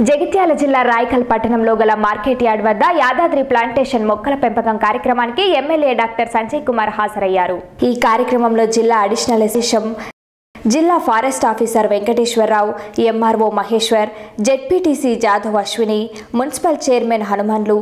జగిత్యాల జిల్లా రాయకల్ పట్టణంలో గల మార్కెట్ యార్డ్ వద్ద యాదాద్రి ప్లాంటేషన్ మొక్కల పెంపకం కార్యక్రమానికి ఎమ్మెల్యే డాక్టర్ సంజయ్ కుమార్ హాజరయ్యారు ఈ కార్యక్రమంలో జిల్లా అడిషనల్ ఎసిషం జిల్లా forest officer Venkateswararao MRO Maheshwar ZPTC Jadhav Ashwini municipal chairman Hanumanlu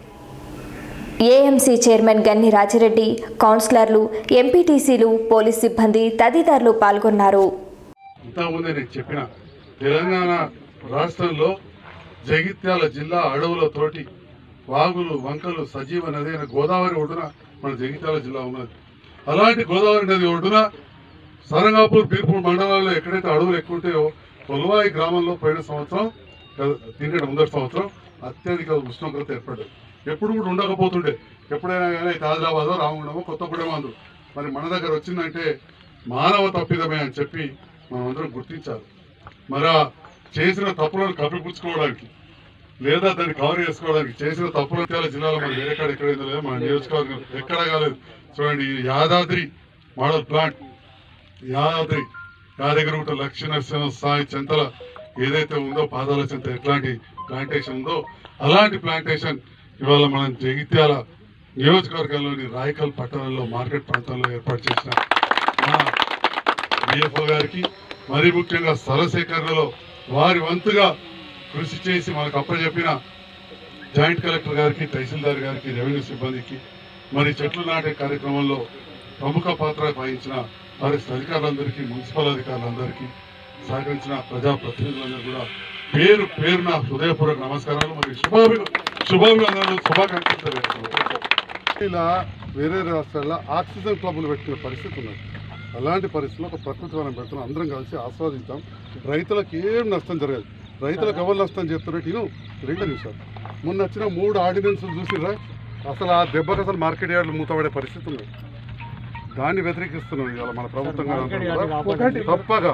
AMC chairman Ganni Rajireddy కౌన్సిలర్లు ఎంపీటీసీలు పోలీస్ సిబ్బంది తదితరులు పాల్గొన్నారు ఇంతకుముందే నేను చెప్పిన తెలంగాణ రాష్ట్రంలో జగిత్యాల జిల్లా అడవులతోటి వాగులు వంకలు సజీవ నది అయిన గోదావరి ఒడ్డున మన జగిత్యాల జిల్లా ఉన్నది అలాంటి గోదావరి నది ఒడ్డున సరంగాపూర్ బీర్పూర్ మండలాల్లో ఎక్కడైతే అడవులు ఎక్కువ ఉంటాయో కొలువాయి గ్రామంలో పోయిన సంవత్సరం తిరిగడం ముందటి సంవత్సరం అత్యధిక ఉష్ణోగ్రత ఏర్పడ్డది ఎప్పుడు కూడా ఉండకపోతుండే ఎప్పుడైనా కానీ అయితే ఆదిలాబాద్ రామగుండమో కొత్తగూడెమో అందరు మరి మన దగ్గర వచ్చిందంటే మానవ తప్పిదమే అని చెప్పి మనం అందరం గుర్తించాలి మరి ఆ చేసిన తప్పులను కప్పిపుచ్చుకోవడానికి లేదా దాన్ని కవర్ చేసుకోవడానికి చేసిన తప్పులు చాలా జిల్లాలో మన వేరే కాడ ఎక్కడైందో లేదు మన నియోజకవర్గం ఎక్కడ కాలేదు చూడండి ఈ యాదాద్రి మోడల్ ప్లాంట్ యాదాద్రి యాదగిరిగుట్ట లక్ష్మీ నరసింహ సాయి చెంతల ఏదైతే ఉందో పాదాల చెంత ఎట్లాంటి ప్లాంటేషన్ ఉందో అలాంటి ప్లాంటేషన్ ఇవాళ మనం జగిత్యాల నియోజకవర్గంలోని రాయకల్ పట్టణంలో మార్కెట్ ప్రాంతంలో ఏర్పాటు చేసిన మన డిఎఫ్ఓ గారికి మరి ముఖ్యంగా స్థలసేకరణలో వారి వంతుగా కృషి చేసి మనకు అప్పచెప్పిన జాయింట్ కలెక్టర్ గారికి తహసీల్దార్ గారికి రెవెన్యూ సిబ్బందికి మరి చెట్లు నాటే కార్యక్రమంలో ప్రముఖ పాత్ర వహించిన ఫారెస్ట్ అధికారులందరికీ మున్సిపల్ అధికారులందరికీ సహకరించిన ప్రజాప్రతినిధులందరూ కూడా పేరు పేరున హృదయపూర్వక నమస్కారాలు మరియు శుభాభి శుభాభివందనలు శుభాకాంక్షలు తెలియజేస్తున్నాను. ఇలా వేరే రాష్ట్రాల్లో ఆక్సిజన్ క్లబ్లు పెట్టుకునే పరిస్థితి ఉన్నది అలాంటి పరిస్థితుల్లో ఒక ప్రకృతి వనం పెడుతున్నాం అందరం కలిసి ఆస్వాదిద్దాం రైతులకు ఏం నష్టం జరగదు రైతులకు ఎవరు నష్టం చేస్తున్నట్టు ఇను రెండు నిమిషాలు మొన్న వచ్చిన మూడు ఆర్డినెన్స్లు చూసిరా అసలు ఆ దెబ్బకు అసలు మార్కెట్ యార్డ్లు మూతపడే పరిస్థితి ఉంది దాన్ని వ్యతిరేకిస్తున్నాం ఇవాళ మన ప్రభుత్వం గారు అందరూ కూడా. తప్పగా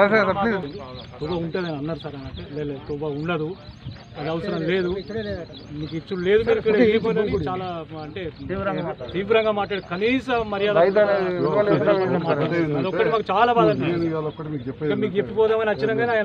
తుబ ఉంటుంది అని అన్నారు సార్ అన్నట్టు లేదు లేదు, తుబ ఉండదు అది అవసరం లేదు మీకు ఇచ్చు లేదు మీరు ఇక్కడ వెళ్ళిపోయినని చాలా అంటే తీవ్రంగా మాట్లాడు కనీస మర్యాద అదొక్కటి మాకు చాలా బాధ నేను ఇవాళ ఒక్కటి మీకు చెప్పేది మీకు చెప్పిపోదామని వచ్చినా కానీ ఆయన